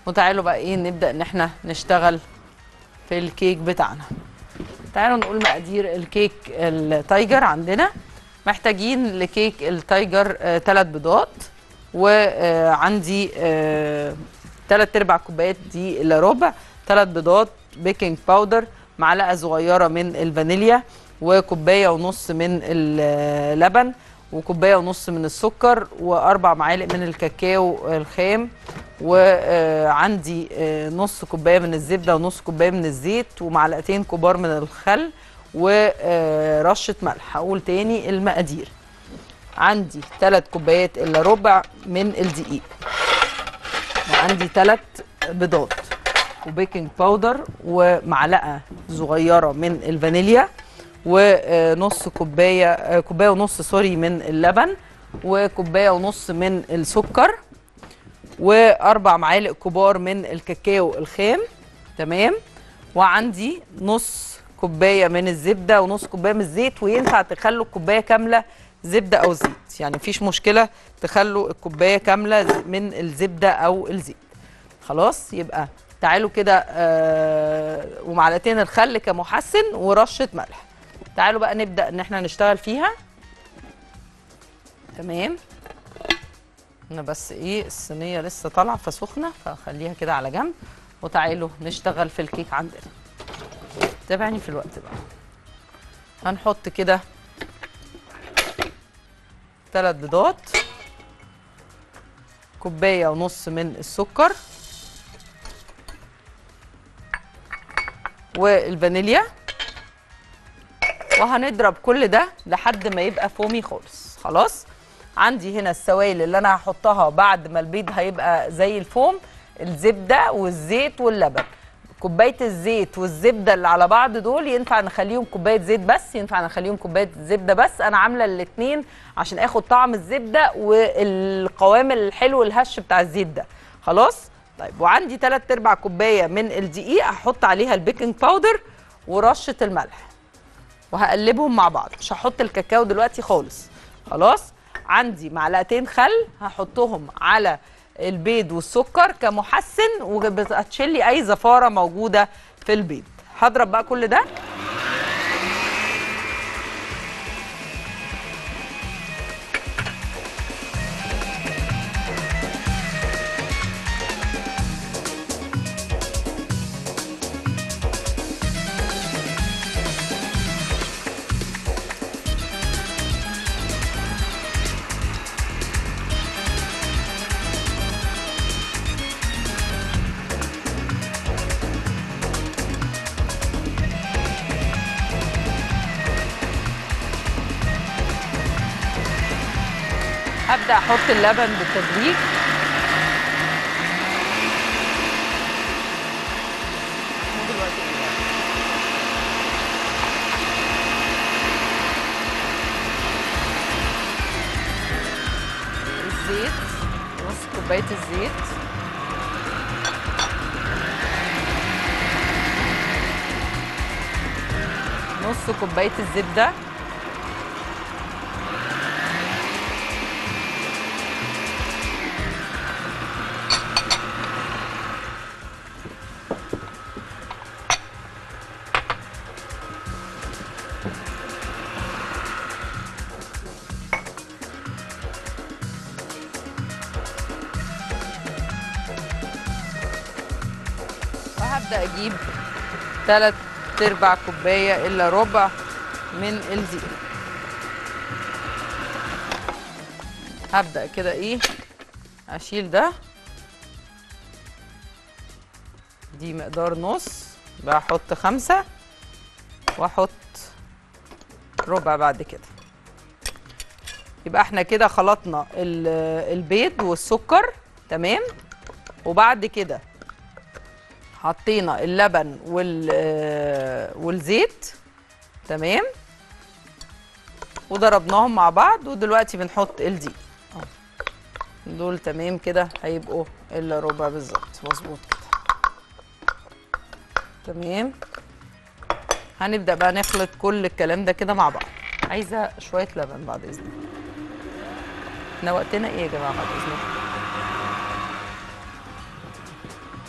وتعالوا بقى ايه نبدا ان احنا نشتغل في الكيك بتاعنا تعالوا نقول مقادير الكيك التايجر عندنا محتاجين لكيك التايجر ثلاث بيضات وعندي ثلاث ارباع كوبايات دي الا ربع ثلاث بيضات بيكنج باودر معلقه صغيره من الفانيليا وكوبايه ونص من اللبن وكوبايه ونص من السكر واربع معالق من الكاكاو الخام وعندي نص كوبايه من الزبده ونص كوبايه من الزيت ومعلقتين كبار من الخل ورشه ملح هقول تاني المقادير عندي ثلاث كوبايات الا ربع من الدقيق وعندي ثلاث بيضات وبيكنج باودر ومعلقه صغيره من الفانيليا ونص كوبايه كوبايه ونص سوري من اللبن وكوبايه ونص من السكر واربع معالق كبار من الكاكاو الخام تمام وعندي نص كوبايه من الزبده ونص كوبايه من الزيت وينفع تخلوا الكوبايه كامله زبده او زيت يعني مفيش مشكله تخلوا الكوبايه كامله من الزبده او الزيت خلاص يبقى تعالوا كده آه ومعلقتين الخل كمحسن ورشه ملح تعالوا بقى نبدا ان احنا نشتغل فيها تمام انا بس ايه الصينيه لسه طالعه فسخنه فخليها كده على جنب وتعالوا نشتغل في الكيك عندنا تابعني في الوقت بقى هنحط كده ثلاث بيضات كوبايه ونص من السكر والفانيليا وهنضرب كل ده لحد ما يبقى فومي خالص خلاص عندي هنا السوائل اللي انا هحطها بعد ما البيض هيبقى زي الفوم الزبده والزيت واللبن كوبايه الزيت والزبده اللي على بعض دول ينفع نخليهم كوبايه زيت بس ينفع نخليهم كوبايه زبده بس انا عامله الاثنين عشان اخد طعم الزبده والقوام الحلو الهش بتاع الزيت ده خلاص طيب وعندي 3 ارباع كوبايه من الدقيق هحط عليها البيكنج باودر ورشه الملح وهقلبهم مع بعض مش هحط الكاكاو دلوقتي خالص خلاص عندي معلقتين خل هحطهم على البيض والسكر كمحسن وبتشيل لي اي زفاره موجوده في البيض هضرب بقى كل ده هبدا احط اللبن بالتدريج الزيت نص كوبايه الزيت نص كوبايه الزبده وهبدا اجيب ثلاث ارباع كوبايه الا ربع من الدقيق هبدا كده ايه اشيل ده دي مقدار نص بحط خمسة واحط ربع بعد كده يبقى احنا كده خلطنا البيض والسكر تمام وبعد كده حطينا اللبن وال والزيت تمام وضربناهم مع بعض ودلوقتي بنحط الدقيق دول تمام كده هيبقوا الا ربع بالظبط مظبوط كده تمام هنبدا بقى نخلط كل الكلام ده كده مع بعض عايزه شويه لبن بعد اذنك احنا وقتنا ايه يا جماعه بعد اذنك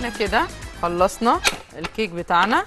كده خلصنا الكيك بتاعنا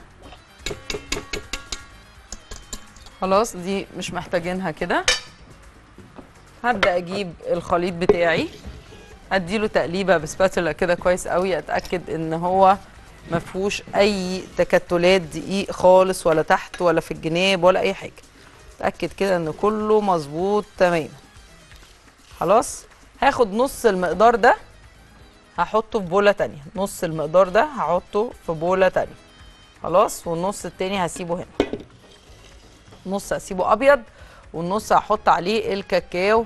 خلاص دي مش محتاجينها كده هبدا اجيب الخليط بتاعي اديله تقليبه بسباتولا كده كويس قوي اتاكد ان هو ما فيهوش اي تكتلات دقيق خالص ولا تحت ولا في الجناب ولا اي حاجه اتاكد كده ان كله مظبوط تمام خلاص هاخد نص المقدار ده هحطه في بوله تانية نص المقدار ده هحطه في بوله تانية خلاص والنص التاني هسيبه هنا نص هسيبه ابيض والنص هحط عليه الكاكاو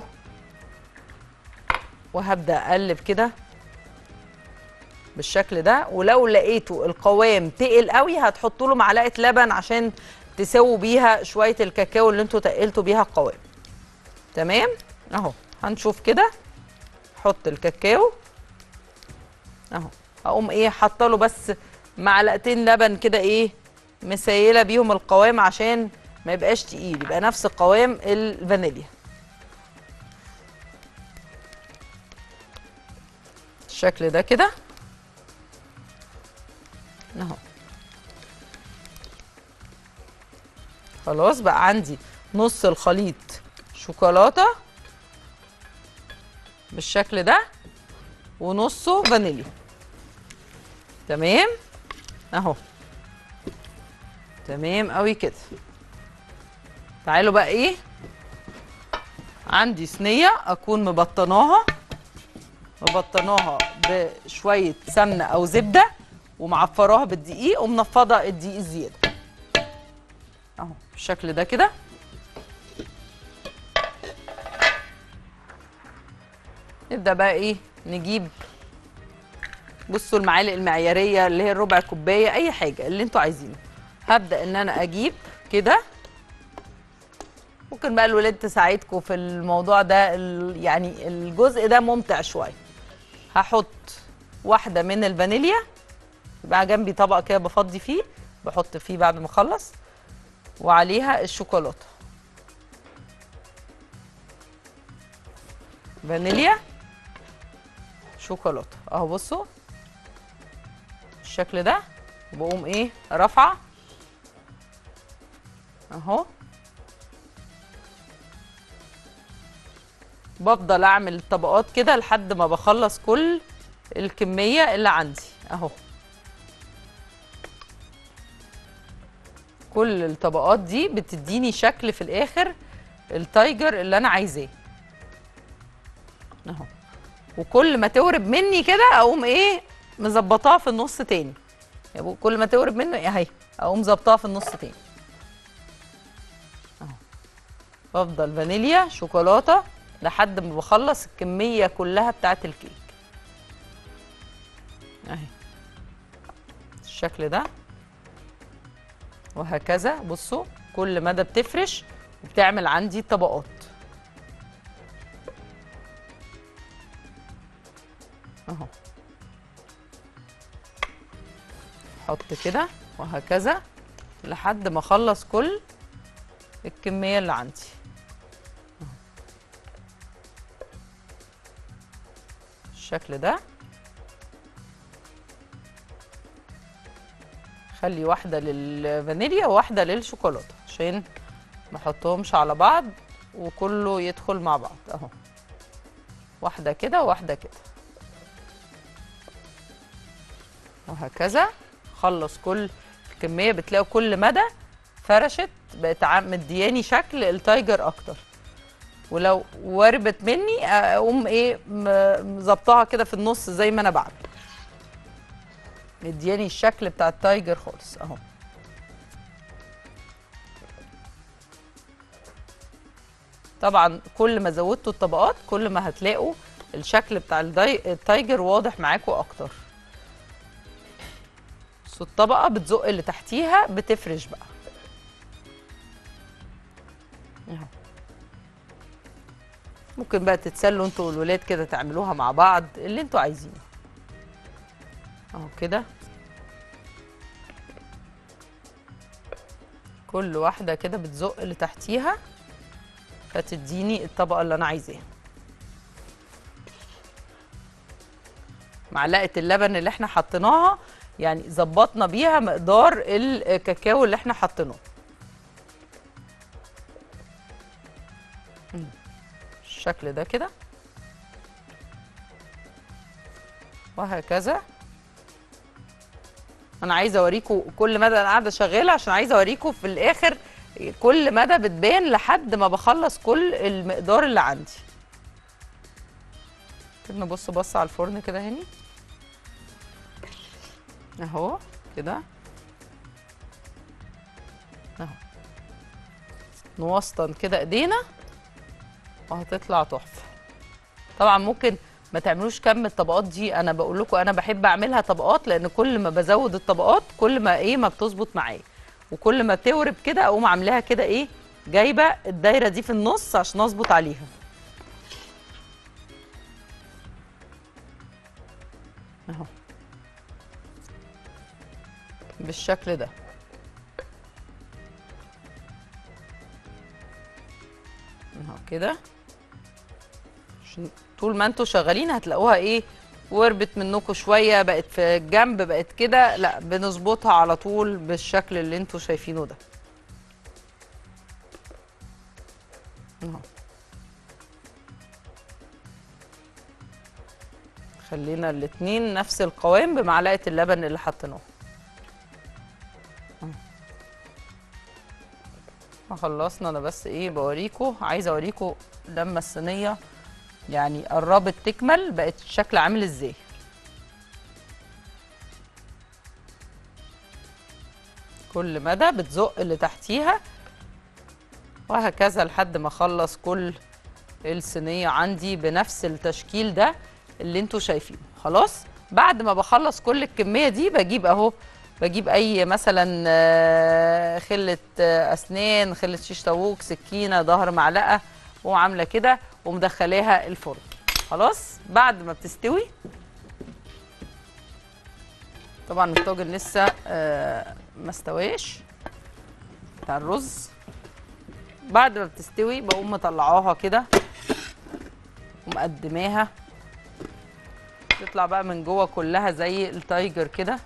وهبدا اقلب كده بالشكل ده ولو لقيتوا القوام تقل قوي هتحطوا له معلقه لبن عشان تسووا بيها شويه الكاكاو اللي انتوا تقلتوا بيها القوام تمام اهو هنشوف كده حط الكاكاو اهو هقوم ايه حاطه له بس معلقتين لبن كده ايه مسيله بيهم القوام عشان ما يبقاش تقيل يبقى نفس قوام الفانيليا الشكل ده كده اهو خلاص بقى عندي نص الخليط شوكولاته بالشكل ده ونصه فانيليا تمام اهو تمام قوي كده تعالوا بقى ايه عندي صينيه اكون مبطناها مبطناها بشويه سمنه او زبده ومعفراها بالدقيق ومنفضه الدقيق الزياده اهو بالشكل ده كده نبدا بقى ايه نجيب بصوا المعالق المعياريه اللي هي الربع كوبايه اي حاجه اللي انتوا عايزينه هبدا ان انا اجيب كده ممكن بقى الولاد تساعدكم في الموضوع ده ال- يعني الجزء ده ممتع شويه هحط واحده من الفانيليا يبقى جنبي طبق كده بفضي فيه بحط فيه بعد ما اخلص وعليها الشوكولاته فانيليا شوكولاته اهو بصوا الشكل ده بقوم ايه رافعه اهو بفضل اعمل الطبقات كده لحد ما بخلص كل الكميه اللي عندي اهو كل الطبقات دي بتديني شكل في الاخر التايجر اللي انا عايزاه اهو وكل ما تورب مني كده اقوم ايه مظبطاها في النص تاني يعني كل ما تورب منه إيه اهي اقوم ظبطاها في النص تاني اهو بفضل فانيليا شوكولاته لحد ما بخلص الكميه كلها بتاعت الكيك اهي الشكل ده وهكذا بصوا كل مدى بتفرش وبتعمل عندي طبقات اهو احط كده وهكذا لحد ما اخلص كل الكميه اللي عندي أهو. الشكل ده خلي واحده للفانيليا وواحده للشوكولاته عشان ما احطهمش على بعض وكله يدخل مع بعض اهو واحده كده وواحده كده وهكذا خلص كل الكميه بتلاقوا كل مدى فرشت بقت عم- مدياني شكل التايجر اكتر ولو وربت مني اقوم ايه م- مظبطاها كده في النص زي ما انا بعمل مدياني الشكل بتاع التايجر خالص اهو طبعا كل ما زودتوا الطبقات كل ما هتلاقوا الشكل بتاع الداي- التايجر واضح معاكم اكتر بصوا الطبقه بتزق اللي تحتيها بتفرش بقى اهو ممكن بقى تتسلوا انتوا والولاد كده تعملوها مع بعض اللي انتوا عايزينه اهو كده كل واحده كده بتزق اللي تحتيها فتديني الطبقه اللي انا عايزاها معلقه اللبن اللي احنا حطيناها يعني ظبطنا بيها مقدار الكاكاو اللي احنا حاطينه مم. الشكل ده كده وهكذا انا عايزه اوريكم كل مدى انا قاعده شغاله عشان عايزه اوريكم في الاخر كل مدى بتبان لحد ما بخلص كل المقدار اللي عندي كده نبص بص على الفرن كده هني اهو كده اهو نوسطن كده ايدينا وهتطلع تحفه طبعا ممكن ما تعملوش كم الطبقات دي انا بقول لكم انا بحب اعملها طبقات لان كل ما بزود الطبقات كل ما ايه ما بتظبط معايا وكل ما تورب كده اقوم عاملاها كده ايه جايبه الدايره دي في النص عشان اظبط عليها اهو بالشكل ده اهو كده عشان طول ما انتوا شغالين هتلاقوها ايه وربت منكم شويه بقت في الجنب بقت كده لا بنظبطها على طول بالشكل اللي انتوا شايفينه ده اهو خلينا الاتنين نفس القوام بمعلقه اللبن اللي حطيناه خلصنا انا بس ايه بوريكم عايزه اوريكم لما الصينيه يعني قربت تكمل بقت الشكل عامل ازاي كل مدى بتزق اللي تحتيها وهكذا لحد ما اخلص كل الصينيه عندي بنفس التشكيل ده اللي انتوا شايفينه خلاص بعد ما بخلص كل الكميه دي بجيب اهو بجيب اي مثلا آه، خله آه، اسنان خله شيش طاووق سكينه ظهر معلقه وعامله كده ومدخلاها الفرن خلاص بعد ما بتستوي طبعا الطاجن لسه آه، ما استواش بتاع الرز بعد ما بتستوي بقوم مطلعاها كده ومقدماها تطلع بقى من جوه كلها زي التايجر كده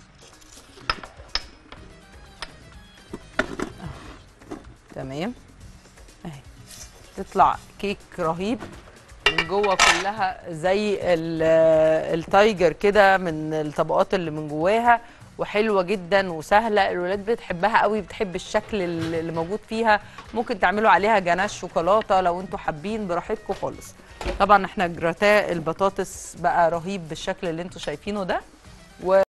تمام اهي تطلع كيك رهيب من جوه كلها زي ال- التايجر كده من الطبقات اللي من جواها وحلوه جدا وسهله الولاد بتحبها قوي بتحب الشكل اللي موجود فيها ممكن تعملوا عليها جناش شوكولاته لو انتوا حابين براحتكم خالص طبعا احنا جراتاه البطاطس بقى رهيب بالشكل اللي انتوا شايفينه ده و